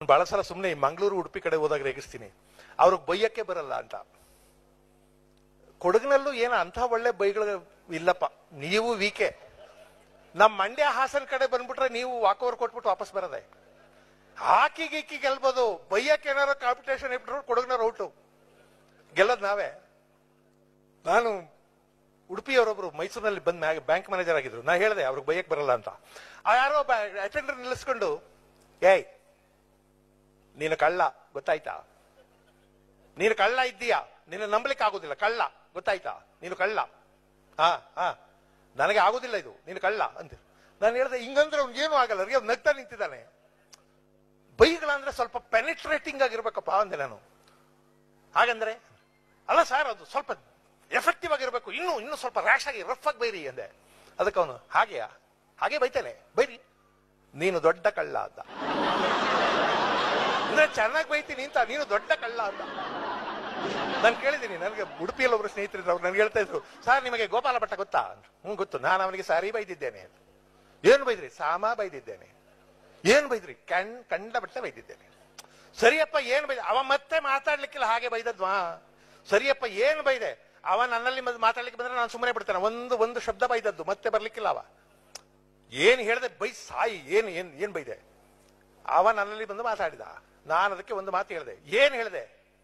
ಬಹಳ ಸಲ ಸುಮ್ಮನೆ ಮಂಗಳೂರು ಉಡುಪಿ ಕಡೆ ಹೋದಾಗ ರೇಗಿಸ್ತೀನಿ ಅವ್ರಿಗೆ ಬೈಯಕ್ಕೆ ಬರಲ್ಲ ಅಂತ ಕೊಡಗಿನಲ್ಲೂ ಏನು ಅಂಥ ಒಳ್ಳೆ ಬೈಗಳು ಇಲ್ಲಪ್ಪ ನೀವು ವೀಕೆ ನಮ್ಮ ಮಂಡ್ಯ ಹಾಸನ ಕಡೆ ಬಂದ್ಬಿಟ್ರೆ ನೀವು ವಾಕೋವರ್ ಕೊಟ್ಬಿಟ್ಟು ವಾಪಸ್ ಬರೋದೆ ಹಾಕಿ ಗೀಕಿ ಗೆಲ್ಬೋದು ಬೈಯಕ್ಕೆ ಏನಾರ ಕಾಂಪಿಟೇಷನ್ ಇಟ್ಬಿಟ್ರು ಕೊಡಗಿನವ್ರು ಔಟು ಗೆಲ್ಲೋದು ನಾವೇ ನಾನು ಉಡುಪಿಯವರೊಬ್ರು ಮೈಸೂರಿನಲ್ಲಿ ಬಂದ್ ಬ್ಯಾಂಕ್ ಮ್ಯಾನೇಜರ್ ಆಗಿದ್ರು ನಾ ಹೇಳಿದೆ ಅವ್ರಿಗೆ ಬೈಯಕ್ ಬರಲ್ಲ ಅಂತ ಆ ಯಾರೋ ಅಟೆಂಡರ್ ನಿಲ್ಲಿಸ್ಕೊಂಡು ಏಯ್ ನೀನು ಕಳ್ಳ ಗೊತ್ತಾಯ್ತಾ ನೀನು ಕಳ್ಳ ಇದ್ದೀಯಾ ನಿನ್ನ ನಂಬಲಿಕ್ಕೆ ಆಗುದಿಲ್ಲ ಕಳ್ಳ ಗೊತ್ತಾಯ್ತಾ ನೀನು ಕಳ್ಳ ಹಾ ಹಾ ನನಗೆ ಆಗುದಿಲ್ಲ ಇದು ನೀನು ಕಳ್ಳ ಅಂತ ನಾನು ಹೇಳಿದೆ ಹಿಂಗಂದ್ರೆ ಅವ್ನಿಗೆ ಏನು ಆಗಲ್ಲ ಅವ್ರಿಗೆ ಅವ್ನು ನಗ್ತಾ ನಿಂತಿದ್ದಾನೆ ಬೈಗಳಂದ್ರೆ ಸ್ವಲ್ಪ ಪೆನಿಟ್ರೇಟಿಂಗ್ ಆಗಿರ್ಬೇಕಪ್ಪ ಅಂದೆ ನಾನು ಹಾಗಂದ್ರೆ ಅಲ್ಲ ಸರ್ ಅದು ಸ್ವಲ್ಪ ಎಫೆಕ್ಟಿವ್ ಆಗಿರ್ಬೇಕು ಇನ್ನು ಇನ್ನು ಸ್ವಲ್ಪ ರ್ಯಾಶ್ ಆಗಿ ರಫ್ ಆಗಿ ಬೈರಿ ಅಂದೆ ಅದಕ್ಕೆ ಅವನು ಹಾಗೆಯಾ ಹಾಗೆ ಬೈತಾನೆ ಬೈರಿ ನೀನು ದೊಡ್ಡ ಕಳ್ಳ ಅಂತ ಅಂದ್ರೆ ಚೆನ್ನಾಗಿ ಬೈತೀನಿ ಅಂತ ನೀನು ದೊಡ್ಡ ಕಳ್ಳ ಅಂತ ನಾನು ಕೇಳಿದ್ದೀನಿ ನನಗೆ ಉಡುಪಿಯಲ್ಲಿ ಒಬ್ರು ಸ್ನೇಹಿತರಿದ್ರು ಅವ್ರು ನನಗೆ ಹೇಳ್ತಾ ಇದ್ರು ಸರ್ ನಿಮಗೆ ಗೋಪಾಲ ಭಟ್ಟ ಗೊತ್ತಾ ಹ್ಞೂ ಗೊತ್ತು ನಾನು ಅವನಿಗೆ ಸಾರಿ ಬೈದಿದ್ದೇನೆ ಅಂತ ಏನು ಬೈದ್ರಿ ಸಾಮ ಬೈದಿದ್ದೇನೆ ಏನು ಬೈದ್ರಿ ಕಣ್ ಕಂಡ ಬಟ್ಟ ಬೈದಿದ್ದೇನೆ ಸರಿಯಪ್ಪ ಏನ್ ಬೈದ ಅವ ಮತ್ತೆ ಮಾತಾಡ್ಲಿಕ್ಕಿಲ್ಲ ಹಾಗೆ ಬೈದದ್ವಾ ಸರಿಯಪ್ಪ ಏನ್ ಬೈದೆ ಅವ ನನ್ನಲ್ಲಿ ಮತ್ತೆ ಮಾತಾಡ್ಲಿಕ್ಕೆ ಬಂದ್ರೆ ನಾನು ಸುಮ್ಮನೆ ಬಿಡ್ತೇನೆ ಒಂದು ಒಂದು ಶಬ್ದ ಬೈದದ್ದು ಮತ್ತೆ ಬರ್ಲಿಕ್ಕಿಲ್ಲ ಅವ ಏನ್ ಹೇಳ್ದೆ ಬೈ ಸಾಯಿ ಏನ್ ಏನ್ ಏನ್ ಬೈದೆ ಅವ ನನ್ನಲ್ಲಿ ಬಂದು ಮಾತಾಡಿದ ನಾನು ಅದಕ್ಕೆ ಒಂದು ಮಾತು ಹೇಳಿದೆ ಏನ್ ಹೇಳಿದೆ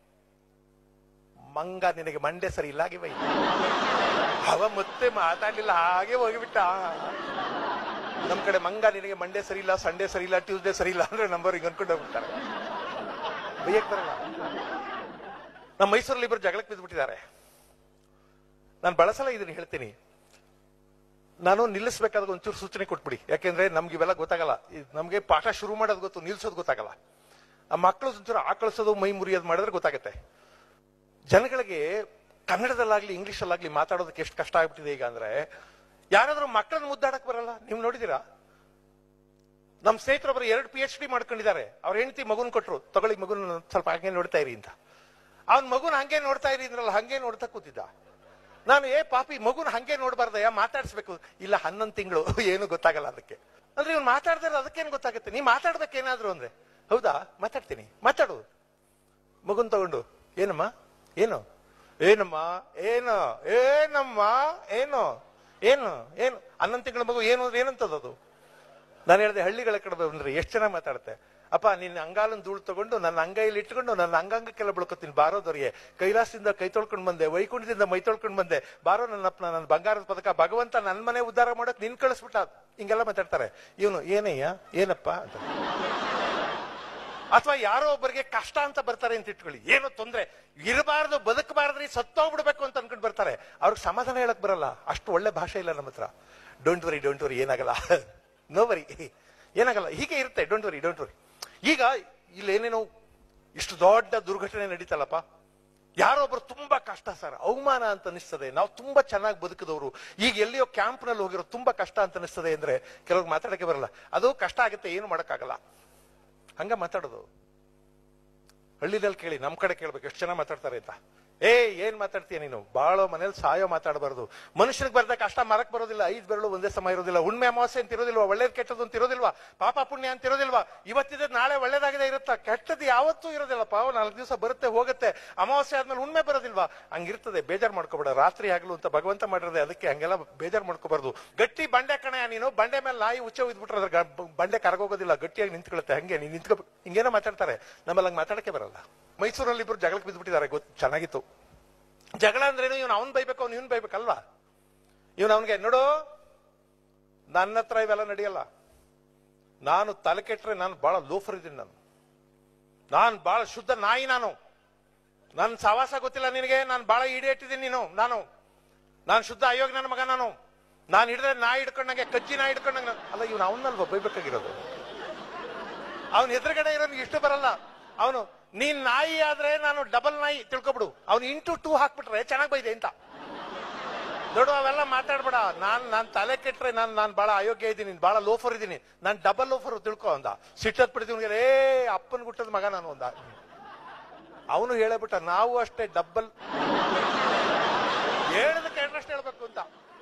ಮಂಗ ನಿನಗೆ ಮಂಡೆ ಸರಿ ಇಲ್ಲ ಹಾಗೆ ಬೈ ಅವ ಮತ್ತೆ ಮಾತಾಡ್ಲಿಲ್ಲ ಹಾಗೆ ಹೋಗಿಬಿಟ್ಟ ನಮ್ ಕಡೆ ಮಂಗ ನಿನಗೆ ಮಂಡೆ ಸರಿ ಇಲ್ಲ ಸಂಡೇ ಸರಿ ಇಲ್ಲ ಟ್ಯೂಸ್ಡೇ ಸರಿ ಇಲ್ಲ ಅಂದ್ರೆ ನಂಬರ್ ಹಿಂಗ್ ಅನ್ಕೊಂಡು ಹೋಗ್ಬಿಡ್ತಾರೆ ಬೈಯಕ್ ಬರಲ್ಲ ನಮ್ಮ ಮೈಸೂರಲ್ಲಿ ಇಬ್ಬರು ಜಗಳಕ್ಕೆ ಬಿದ್ದುಬಿಟ್ಟಿದ್ದಾರೆ ನಾನು ಬಳಸಲ್ಲ ಇದನ್ನ ಹೇಳ್ತೀನಿ ನಾನು ನಿಲ್ಲಿಸ್ಬೇಕಾದ್ರೆ ಒಂಚೂರು ಸೂಚನೆ ಕೊಟ್ಬಿಡಿ ಯಾಕೆಂದ್ರೆ ನಮ್ಗೆ ಇವೆಲ್ಲ ಗೊತ್ತಾಗಲ್ಲ ಇದ್ ನಮ್ಗೆ ಪಾಠ ಶುರು ಮಾಡೋದು ಗೊತ್ತು ನಿಲ್ಸೋದು ಗೊತ್ತಾಗಲ್ಲ ಆ ಮಕ್ಕಳು ಒಂಚೂರು ಆಕಳಿಸೋದು ಮೈ ಮುರಿಯೋದು ಮಾಡಿದ್ರೆ ಗೊತ್ತಾಗತ್ತೆ ಜನಗಳಿಗೆ ಕನ್ನಡದಲ್ಲಾಗ್ಲಿ ಇಂಗ್ಲಿಷಲ್ಲಾಗ್ಲಿ ಮಾತಾಡೋದಕ್ಕೆ ಎಷ್ಟು ಕಷ್ಟ ಆಗ್ಬಿಟ್ಟಿದೆ ಈಗ ಅಂದ್ರೆ ಯಾರಾದ್ರೂ ಮಕ್ಕಳನ್ನ ಮುದ್ದಾಡಕ್ ಬರಲ್ಲ ನೀವು ನೋಡಿದೀರಾ ನಮ್ಮ ಸ್ನೇಹಿತರೊಬ್ಬರು ಎರಡು ಪಿ ಎಚ್ ಡಿ ಮಾಡ್ಕೊಂಡಿದ್ದಾರೆ ಅವ್ರ ಹೆಂಡತಿ ಮಗುನ್ ಕೊಟ್ರು ತಗೊಳ್ಳಿ ಮಗುನ್ ಸ್ವಲ್ಪ ಹಂಗೆ ನೋಡ್ತಾ ಇರಿ ಅಂತ ಅವ್ನ ಮಗುನ ಹಂಗೆ ನೋಡ್ತಾ ಇರಿ ಅಂದ್ರಲ್ಲ ಹಂಗೆ ನೋಡ್ತಾ ಕೂತಿದ್ದ ನಾನು ಏ ಪಾಪಿ ಮಗುನ ಹಂಗೆ ನೋಡ್ಬಾರ್ದಯ್ಯ ಮಾತಾಡ್ಸ್ಬೇಕು ಇಲ್ಲ ಹನ್ನೊಂದು ತಿಂಗಳು ಏನು ಗೊತ್ತಾಗಲ್ಲ ಅದಕ್ಕೆ ಅಂದ್ರೆ ಇವ್ನು ಮಾತಾಡ್ದಾರೆ ಅದಕ್ಕೇನು ಗೊತ್ತಾಗುತ್ತೆ ನೀ ಮಾತಾಡ್ಬೇಕೇನಾದ್ರು ಅಂದ್ರೆ ಹೌದಾ ಮಾತಾಡ್ತೀನಿ ಮಾತಾಡು ಮಗುನ್ ತಗೊಂಡು ಏನಮ್ಮ ಏನು ಏನಮ್ಮ ಏನು ಏನಮ್ಮ ಏನು ಏನು ಏನು ಹನ್ನೊಂದು ತಿಂಗಳ ಮಗು ಏನು ಅಂದ್ರೆ ಏನಂತದ ಅದು ನಾನು ಹೇಳಿದೆ ಹಳ್ಳಿಗಳ ಕಡೆ ಬಂದ್ರೆ ಎಷ್ಟು ಚೆನ್ನಾಗಿ ಮಾತಾಡುತ್ತೆ ಅಪ್ಪ ನಿನ್ನ ಅಂಗಾಲನ್ ಧೂಳು ತಗೊಂಡು ನನ್ನ ಅಂಗೈಲಿ ಇಟ್ಕೊಂಡು ನನ್ನ ಅಂಗಾಂಗಕ್ಕೆಲ್ಲ ಬಳ್ಕೊತೀನಿ ಬಾರೋದವ್ರಿಗೆ ಕೈಲಾಸದಿಂದ ಕೈ ತೊಳ್ಕೊಂಡು ಬಂದೆ ವೈಕುಂಠದಿಂದ ಮೈ ತೊಳ್ಕೊಂಡು ಬಂದೆ ಬಾರೋ ನನ್ನಪ್ಪ ನನ್ನ ಬಂಗಾರದ ಪದಕ ಭಗವಂತ ನನ್ನ ಮನೆ ಉದ್ಧಾರ ಮಾಡೋಕ್ ನಿನ್ ಕಳಿಸ್ಬಿಟ್ಟ ಹಿಂಗೆಲ್ಲ ಮಾತಾಡ್ತಾರೆ ಇವನು ಏನಯ್ಯ ಏನಪ್ಪ ಅಂತ ಅಥವಾ ಯಾರೋ ಒಬ್ಬರಿಗೆ ಕಷ್ಟ ಅಂತ ಬರ್ತಾರೆ ಅಂತ ಇಟ್ಕೊಳ್ಳಿ ಏನೋ ತೊಂದ್ರೆ ಇರಬಾರ್ದು ಬದುಕಬಾರ್ದ್ರಿ ಸತ್ತೋಗ್ಬಿಡ್ಬೇಕು ಅಂತ ಅನ್ಕೊಂಡು ಬರ್ತಾರೆ ಅವ್ರಿಗೆ ಸಮಾಧಾನ ಹೇಳಕ್ ಬರಲ್ಲ ಅಷ್ಟು ಒಳ್ಳೆ ಭಾಷೆ ಇಲ್ಲ ನಮ್ಮ ಹತ್ರ ಡೋಂಟ್ ವರಿ ಡೋಂಟ್ ವರಿ ಏನಾಗಲ್ಲ ನೋ ವರಿ ಏನಾಗಲ್ಲ ಹೀಗೆ ಇರುತ್ತೆ ಡೋಂಟ್ ವರಿ ಡೋಂಟ್ ವರಿ ಈಗ ಇಲ್ಲಿ ಏನೇನೋ ಇಷ್ಟು ದೊಡ್ಡ ದುರ್ಘಟನೆ ನಡೀತಲ್ಲಪ್ಪ ಯಾರೋ ಒಬ್ರು ತುಂಬಾ ಕಷ್ಟ ಸರ್ ಅವಮಾನ ಅಂತ ಅನಿಸ್ತದೆ ನಾವು ತುಂಬಾ ಚೆನ್ನಾಗಿ ಬದುಕಿದವರು ಈಗ ಎಲ್ಲಿಯೋ ಕ್ಯಾಂಪ್ ನಲ್ಲಿ ಹೋಗಿರೋ ತುಂಬಾ ಕಷ್ಟ ಅಂತ ಅನಿಸ್ತದೆ ಅಂದ್ರೆ ಕೆಲವ್ರಿಗೆ ಮಾತಾಡಕ್ಕೆ ಬರಲ್ಲ ಅದು ಕಷ್ಟ ಆಗುತ್ತೆ ಏನು ಮಾಡಕ್ಕಾಗಲ್ಲ ಹಂಗ ಮಾತಾಡೋದು ಹಳ್ಳಿದಲ್ಲಿ ಕೇಳಿ ನಮ್ ಕಡೆ ಕೇಳ್ಬೇಕು ಎಷ್ಟು ಚೆನ್ನಾಗಿ ಮಾತಾಡ್ತಾರೆ ಅಂತ ಏ ಏನ್ ಮಾತಾಡ್ತೀಯ ನೀನು ಬಾಳೋ ಮನೇಲಿ ಸಾಯೋ ಮಾತಾಡಬಾರ್ದು ಮನುಷ್ಯನಿಗೆ ಬರ್ದ ಕಷ್ಟ ಮರಕ್ ಬರೋದಿಲ್ಲ ಐದ್ ಬೆರಳು ಒಂದೇ ಸಮ ಇರೋದಿಲ್ಲ ಉಣ್ಮೆ ಅಮಾವಾಸ್ಯೆ ಅಂತ ಇರೋದಿಲ್ವಾ ಒಳ್ಳೇದ್ ಕೆಟ್ಟದ್ದು ಅಂತ ಇರೋದಿಲ್ವಾ ಪಾಪ ಪುಣ್ಯ ಅಂತ ಇರೋದಿಲ್ವಾ ಇವತ್ತಿದ್ರೆ ನಾಳೆ ಒಳ್ಳೇದಾಗಿದೆ ಇರುತ್ತಾ ಕೆಟ್ಟದ್ದು ಯಾವತ್ತೂ ಇರೋದಿಲ್ಲಪ್ಪ ನಾಲ್ಕು ದಿವಸ ಬರುತ್ತೆ ಹೋಗುತ್ತೆ ಅಮಾವಾಸ್ಯೆ ಆದ್ಮೇಲೆ ಉಣ್ಮೆ ಬರೋದಿಲ್ವಾ ಹಂಗಿರ್ತದೆ ಬೇಜಾರ್ ಮಾಡ್ಕೋಬೇಡ ರಾತ್ರಿ ಆಗ್ಲು ಅಂತ ಭಗವಂತ ಮಾಡಿರೋದೆ ಅದಕ್ಕೆ ಹಂಗೆಲ್ಲ ಬೇಜಾರ್ ಮಾಡ್ಕೋಬಾರ್ದು ಗಟ್ಟಿ ಬಂಡೆ ಕಣ ನೀನು ಬಂಡೆ ಮೇಲೆ ನಾಯಿ ಉಚ್ಚ ಇದ್ಬಿಟ್ರೆ ಅದ್ರ ಗ- ಬಂಡೆ ಕರಗೋಗೋದಿಲ್ಲ ಗಟ್ಟಿಯಾಗಿ ನಿಂತ್ಕೊಳ್ಳುತ್ತೆ ಹಂಗೆ ನೀನ್ ನಿಂತ್ಕೋ ಹಿಂಗೇನೋ ಮಾತಾಡ್ತಾರೆ ನಮ್ಮಲ್ಲಿ ಹಂಗೆ ಮಾತಾಡಕ್ಕೆ ಬರಲ್ಲ ಮೈಸೂರಲ್ಲಿ ಇಬ್ರು ಜಗಳಕ್ಕೆ ಬಿದ್ದುಬಿಟ್ಟಿದ್ದಾರೆ ಗೊತ್ತು ಚೆನ್ನಾಗಿತ್ತು ಜಗಳ ಅಂದ್ರೇನು ಇವನು ಅವನ್ ಬೈಬೇಕು ಅವ್ನು ಇವನ್ ಬೈಬೇಕಲ್ವಾ ಇವನು ಅವನಿಗೆ ನೋಡು ನನ್ನ ಹತ್ರ ಇವೆಲ್ಲ ನಡೆಯಲ್ಲ ನಾನು ತಲೆ ಕೆಟ್ರೆ ನಾನು ಬಹಳ ಲೋಫರ್ ಇದ್ದೀನಿ ನಾನು ನಾನು ಬಹಳ ಶುದ್ಧ ನಾಯಿ ನಾನು ನನ್ನ ಸವಾಸ ಗೊತ್ತಿಲ್ಲ ನಿನಗೆ ನಾನು ಬಹಳ ಇಡಿಯಟ್ಟಿದ್ದೀನಿ ನೀನು ನಾನು ನಾನು ಶುದ್ಧ ಅಯೋಗ ನನ್ನ ಮಗ ನಾನು ನಾನು ಹಿಡಿದ್ರೆ ನಾಯಿ ಹಿಡ್ಕೊಂಡಂಗೆ ಕಜ್ಜಿ ನಾಯಿ ಹಿಡ್ಕೊಂಡಂಗೆ ನಾನು- ಅಲ್ಲ ಇವನು ಅವನಲ್ವ ಬೈಬೇಕಾಗಿರೋದು ಅವನ ಎದುರುಗಡೆ ಇರೋನಿಗೆ ಇಷ್ಟ ಬರಲ್ಲ ಅವನು ನೀನ್ ನಾಯಿ ಆದ್ರೆ ನಾನು ಡಬಲ್ ನಾಯಿ ತಿಳ್ಕೊಬಿಡು ಅವ್ನು ಇಂಟು ಟೂ ಹಾಕ್ಬಿಟ್ರೆ ಚೆನ್ನಾಗ್ ಬೈದೆ ಅಂತ ನೋಡು ಅವೆಲ್ಲ ಮಾತಾಡ್ಬೇಡ ನಾನ್ ನಾನ್ ತಲೆ ಕೆಟ್ರೆ ನಾನ್ ನಾನ್ ಬಹಳ ಅಯೋಗ್ಯ ಇದ್ದೀನಿ ಬಹಳ ಲೋಫರ್ ಇದ್ದೀನಿ ನಾನ್ ಡಬಲ್ ಲೋಫರ್ ತಿಳ್ಕೊ ಅಂದ ಸಿಟ್ಟದ್ ಬಿಡ್ತೀವಿ ಏ ಅಪ್ಪನ ಗುಟ್ಟದ ಮಗ ನಾನು ಅಂದ ಅವನು ಹೇಳಬಿಟ್ಟ ನಾವು ಅಷ್ಟೇ ಡಬ್ಬಲ್ ಹೇಳದಕ್ಕೆ ಎರಡರಷ್ಟು ಹೇಳ್ಬೇಕು ಅಂತ